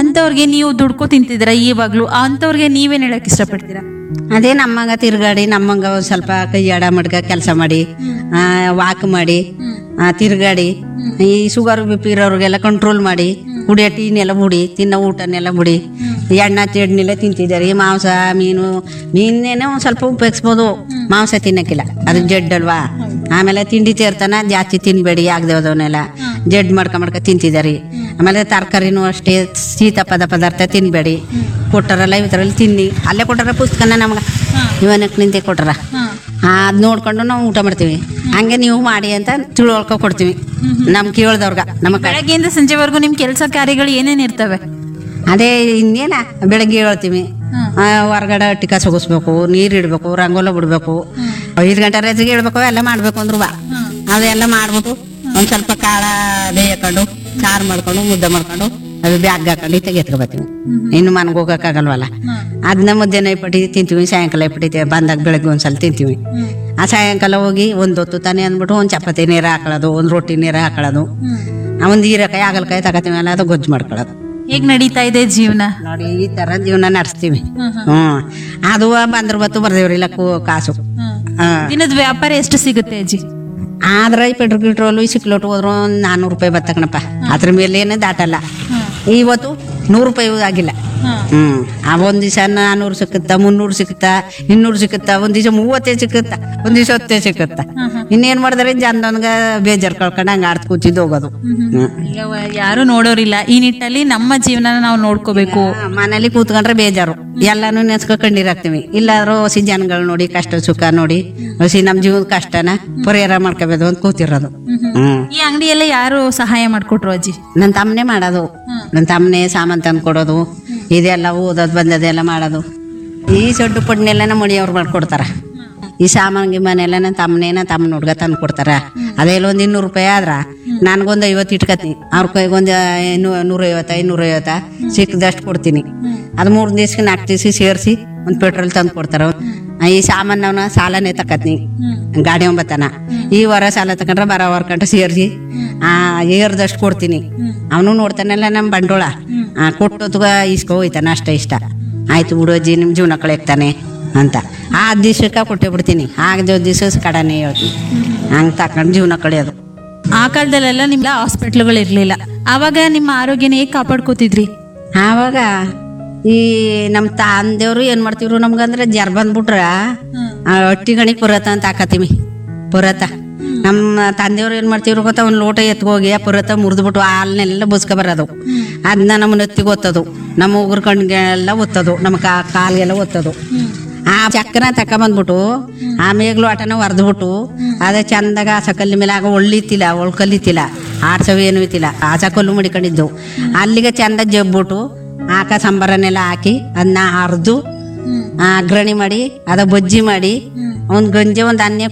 ಅಂತವ್ರಿಗೆ ನೀವು ದುಡ್ಕೊ ತಿಂತಿದ್ದೀರಾ ಇವಾಗ್ಲೂ ಅಂತವ್ರಿಗೆ ನೀವೇನ್ ಹೇಳಕ್ ಇಷ್ಟಪಡ್ತೀರಾ ಅದೇ ನಮ್ಮಂಗ ತಿರ್ಗಾಡಿ ನಮ್ಮಂಗ ಒಂದ್ ಸ್ವಲ್ಪ ಕೈ ಆಡ ಮಡ್ಗ ಕೆಲಸ ಮಾಡಿ ವಾಕ್ ಮಾಡಿ ಆ, ತಿರ್ಗಾಡಿ ಈ ಶುಗರ್ ಬಿ ಪಿ ಇರೋರ್ಗೆಲ್ಲ ಕಂಟ್ರೋಲ್ ಮಾಡಿ ಕುಡಿಯೋ ಟೀನೆಲ್ಲ ಬುಡಿ ತಿನ್ನೋ ಊಟನೆಲ್ಲ ಬುಡಿ ಎಣ್ಣ ಚಟ್ನಿಲ್ಲ ತಿಂತಿದ್ದಾರೆ ಈ ಮಾಂಸ ಮೀನು ಮೀನೇನೋ ಒಂದ್ ಸ್ವಲ್ಪ ಉಪಯೋಗಿಸ್ಬೋದು ಮಾಂಸ ತಿನ್ನಕ್ಕಿಲ್ಲ ಅದು ಜಡ್ಡಲ್ವಾ ಆಮೇಲೆ ತಿಂಡಿ ಸೇರ್ತಾನ ಜಾಸ್ತಿ ತಿನ್ಬೇಡಿ ಆಗದೆ ಹೋದವನ್ನೆಲ್ಲ ಜಡ್ ಮಾಡ್ಕ ಮಾಡ್ಕ ತಿಂತಿದಾರಿ ಆಮೇಲೆ ತರಕಾರಿನೂ ಅಷ್ಟೇ ಶೀತ ಪದ ಪದಾರ್ಥ ತಿನ್ಬೇಡಿ ಕೊಟ್ಟಾರಲ್ಲ ಇವತ್ತರಲ್ಲಿ ತಿನ್ನಿ ಅಲ್ಲೇ ಕೊಟ್ಟಾರ ಪುಸ್ತಕನ ನಮ್ಗೆ ಇವನಕ್ಕೆ ನಿಂತೆ ಕೊಟ್ಟಾರ ಅದ್ ನೋಡ್ಕೊಂಡು ನಾವು ಊಟ ಮಾಡ್ತೀವಿ ಹಂಗೆ ನೀವು ಮಾಡಿ ಅಂತ ತಿಳುವಳ್ಕೊ ಕೊಡ್ತೀವಿ ನಮ್ ಕೇಳ್ದವ್ರಗ ನಮ್ಮ ಕಡೆ ಬೆಳಗ್ಗೆಯಿಂದ ಸಂಜೆವರೆಗೂ ನಿಮ್ ಕೆಲಸ ಕಾರ್ಯಗಳು ಏನೇನ್ ಇರ್ತವೆ ಅದೇ ಇನ್ನೇನ ಬೆಳಗ್ಗೆ ಹೇಳ್ತೀವಿ ಆ, ಹೊರಗಡೆ ಅಟ್ಟಿ ಕಸ ಒಗಿಸ್ಬೇಕು ನೀರು ಇಡ್ಬೇಕು ರಂಗೋಲ ಬಿಡ್ಬೇಕು ಐದು ಗಂಟೆ ರಜೆಗೆ ಇಡ್ಬೇಕು ಎಲ್ಲ ಮಾಡ್ಬೇಕು ಅಂದ್ರು ಬಾ ಅದೆಲ್ಲ ಮಾಡ್ಬಿಟ್ಟು ಒಂದ್ ಸ್ವಲ್ಪ ಕಾಳ ಬೇಯಕೊಂಡು ಸಾರು ಮಾಡ್ಕೊಂಡು ಮುದ್ದೆ ಮಾಡ್ಕೊಂಡು ಅದು ಬ್ಯಾಗ್ ಹಾಕೊಂಡು ಇತ್ತಾಗ ಎತ್ಕೊಬತ್ತೀವಿ ಇನ್ನು ಮನೆಗೆ ಹೋಗಕ್ಕಾಗಲ್ವಲ್ಲ ಅದನ್ನ ಮುದ್ದೆ ನೈಪಟ್ಟಿ ತಿಂತೀವಿ ಸಾಯಂಕಾಲ ಇಪ್ಪಟ್ಟಿ ಬಂದಾಗ ಬೆಳಗ್ಗೆ ಒಂದ್ಸಲ ತಿಂತೀವಿ ಆ ಸಾಯಂಕಾಲ ಹೋಗಿ ಒಂದ್ ಹೊತ್ತು ತಾನೇ ಅಂದ್ಬಿಟ್ಟು ಒಂದ್ ಚಪಾತಿ ನೀರು ಹಾಕೊಳ್ಳೋದು ಒಂದ್ ರೊಟ್ಟಿ ನೀರು ಹಾಕೊಳ್ಳೋದು ಒಂದು ಹೀರೆಕಾಯಿ ಹಾಗಲಕಾಯಿ ತಗೋತೀವಿ ಅಲ್ಲ ಅದು ಗೊಜ್ಜು ಮಾಡ್ಕೊಳ್ಳೋದು ಹೇಗ್ ನಡೀತಾ ಇದೆ ಜೀವನ ನೋಡಿ ಈ ತರ ಜೀವನ ನಡೆಸ್ತೀವಿ ಹ್ಮ್ ಅದು ಬಂದ್ರ ಬತ್ತು ಬರ್ದೇವ್ರಿಲ್ಲ ಕೂ- ಕಾಸು ಹಾ. ದಿನದ ವ್ಯಾಪಾರ ಎಷ್ಟು ಸಿಗುತ್ತೆ ಅಜ್ಜಿ ಆದ್ರೆ ಈ ಪೆಟ್ರೋಲ್ ಗಿಟ್ರೋಲು ಈ ಸಿಕ್ಲೋಟು ಹೋದ್ರು ಒಂದ್ ನಾನ್ನೂರು ರೂಪಾಯಿ ಬತ್ತಕಣಪ್ಪ ಅದ್ರ ಮೇಲೆ ಏನೇ ದಾಟಲ್ಲ ಇವತ್ತು ನೂರು ರೂಪಾಯಿ ಆಗಿಲ್ಲ ಹ್ಮ್ ಆ ಒಂದ್ ದಿವಸ ನಾನ್ನೂರು ಸಿಕ್ಕುತ್ತಾ ಮುನ್ನೂರು ಸಿಕ್ಕುತ್ತಾ ಇನ್ನೂರು ಸಿಕ್ಕುತ್ತಾ ಒಂದ್ ದಿವಸ ಮೂವತ್ತೇ ಸಿಕ್ಕುತ್ತಾ ಒಂದ್ ದಿವಸ ಹೊತ್ತೇ ಸಿಕ್ಕುತ್ತಾ ಇನ್ನೇನ್ ಮಾಡಿದ್ರೆ ಜನದನ್ಗ ಬೇಜಾರ್ ಕಳ್ಕೊಂಡು ಹಂಗ ಆಡ್ತ ಕೂತಿದ್ದು ಹೋಗೋದು ಹ್ಮ್ ಈಗ ವ- ಯಾರು ನೋಡೋರಿಲ್ಲ ಈ ನಿಟ್ಟಲ್ಲಿ ನಮ್ಮ ಜೀವನ ನಾವು ನೋಡ್ಕೋಬೇಕು ಹಾ, ಮನೇಲಿ ಕೂತ್ಕೊಂಡ್ರೆ ಬೇಜಾರು ಎಲ್ಲಾನು ನೆನ್ಸ್ಕೊ ಕಣ್ಣೀರಾಗ್ತೀವಿ ಇಲ್ಲಾದ್ರೂ ಹೊಸಿ ಜನಗಳು ನೋಡಿ ಕಷ್ಟ ಸುಖ ನೋಡಿ ಹೊಸಿ ನಮ್ ಜೀವದ ಕಷ್ಟನ ಪರಿಹಾರ ಮಾಡ್ಕೋಬೇಕು ಅಂತ ಕೂತಿರೋದು ಹ್ಮ್ ಈ ಅಂಗಡಿಯೆಲ್ಲ ಯಾರು ಸಹಾಯ ಮಾಡ್ಕೊಟ್ರು ಅಜ್ಜಿ ನನ್ನ ತಮ್ಮನೇ ಮಾಡೋದು ನನ್ನ ತಮ್ಮನೇ ಸಾಮಾನ್ ತಂದು ಕೊಡೋದು ಇದೆಲ್ಲ ಓದೋದು ಬಂದದೆಲ್ಲ ಮಾಡೋದು ಈ ಸೊಡ್ಡು ಪಡ್ನೆಲ್ಲ ನಮ್ಮ ಮಡಿಯವ್ರು ಮಾಡ್ಕೊಡ್ತಾರ ಈ ಸಾಮಾನ್ಗೆ ಮನೆಲ್ಲ ನನ್ನ ತಮ್ಮನೇ ನನ್ನ ತಮ್ಮನ ಹುಡ್ಗ ತಂದು ಕೊಡ್ತಾರ ಅದೆಲ್ಲ ಒಂದು ಇನ್ನೂರು ರೂಪಾಯಿ ಆದ್ರ ನನ್ಗೊಂದು ಐವತ್ತು ಇಟ್ಕತೀನಿ ಅವ್ರ ಕೈಗೊಂದು ನೂರೈವತ್ತ ಐನೂರೈವತ್ತ ಸಿಕ್ಕದಷ್ಟು ಕೊಡ್ತೀನಿ ಅದು ಮೂರು ದಿವ್ಸಕ್ಕೆ ನಾಲ್ಕು ದಿವ್ಸ ಸೇರಿಸಿ ಒಂದು ಪೆಟ್ರೋಲ್ ತಂದು ಕೊಡ್ತಾರ ಈ ಸಾಮಾನವನ್ನ ಸಾಲನೇ ತಕತ್ನಿ ಗಾಡಿ ಒಂಬತ್ತನ ಈ ವಾರ ಸಾಲ ತಕೊಂಡ್ರೆ ಬರೋ ವಾರ ಕಂಟ ಸೇರಿಸಿ ಆ ಏರ್ದಷ್ಟು ಕೊಡ್ತೀನಿ ಅವನು ನೋಡ್ತಾನಲ್ಲ ನಮ್ಮ ಬಂಡೋಳ ಆ ಕೊಟ್ಟೊತ್ಗ ಇಸ್ಕೊ ಹೋಯ್ತಾನ ಅಷ್ಟ ಇಷ್ಟ ಆಯ್ತು ಬಿಡು ಅಜ್ಜಿ ನಿಮ್ಮ ಜೀವನ ಕಳೆಯಕ್ತಾನೆ ಅಂತ ಆ ದಿವ್ಸಕ್ಕೆ ಕೊಟ್ಟೆ ಬಿಡ್ತೀನಿ ಆಗದ ದಿವಸ ಕಡನೆ ಹೇಳ್ತೀನಿ ಹಂಗೆ ತಕೊಂಡು ಜೀವನ ಕಳೆಯೋದು ಆ ಕಾಲದಲ್ಲೆಲ್ಲ ನಿಮ್ಗೆ ಹಾಸ್ಪಿಟ್ಲ್ಗಳು ಇರ್ಲಿಲ್ಲ ಅವಾಗ ನಿಮ್ಮ ಆರೋಗ್ಯನ ಹೇಗ್ ಕಾಪಾಡ್ಕೋತಿದ್ರಿ ಆವಾಗ ಈ ನಮ್ಮ ತಂದೆಯವರು ಏನ್ ಮಾಡ್ತಿವ್ರು ನಮ್ಗಂದ್ರೆ ಜರ್ ಬಂದ್ಬಿಟ್ರ ಆ ಹೊಟ್ಟಿ ಗಣಿಗೆ ಪುರತ ಅಂತ ಹಾಕತ್ತೀವಿ ಪುರತ ನಮ್ಮ ತಂದೆಯವ್ರು ಏನ್ ಮಾಡ್ತಿವ್ರು ಗೊತ್ತಾ ಒಂದ್ ಲೋಟ ಎತ್ಕೋಗಿ ಆ ಪುರತ ಮುರಿದ್ಬಿಟ್ಟು ಹಾಲ್ನೆಲ್ಲ ಬುಸ್ಕ ಬರೋದು ಅದನ್ನ ನಮ್ಮ ನೆತ್ತಿಗೆ ಒತ್ತದು ನಮ್ಮ ಉಗುರು ಕಣ್ಗೆಲ್ಲ ಒತ್ತದು ನಮ್ಮ ಕಾ ಕಾಲ್ಗೆಲ್ಲ ಒತ್ತದು ಆ ಚಕ್ಕನ ತಕೊಂಬಂದ್ಬಿಟ್ಟು ಆ ಮೇಗ್ಲು ಆಟನ ಹೊರ್ದ್ಬಿಟ್ಟು ಅದೇ ಚಂದಾಗ ಆ ಸಕಲ್ಲಿ ಮೇಲೆ ಆಗ ಒಳ್ಳಿತಿಲ್ಲ ಒಳ್ಕಲ್ಲಿತಿಲ್ಲ ಆಡ್ಸವು ಏನು ಇತ್ತಿಲ್ಲ ಆ ಸಕಲ್ಲು ಮಡಿಕೊಂಡಿದ್ದು ಅಲ್ಲಿಗೆ ಚಂದ ಜಬ್ಬಿಟ್ಟು ಆಕ ಸಂಬರನೆಲ್ಲ ಹಾಕಿ ಅದನ್ನ ಅರ್ದು ಅಗ್ರಣಿ ಮಾಡಿ ಅದ ಬಜ್ಜಿ ಮಾಡಿ ಒಂದ್ ಗಂಜಿ ಒಂದ್ ಅನ್ನ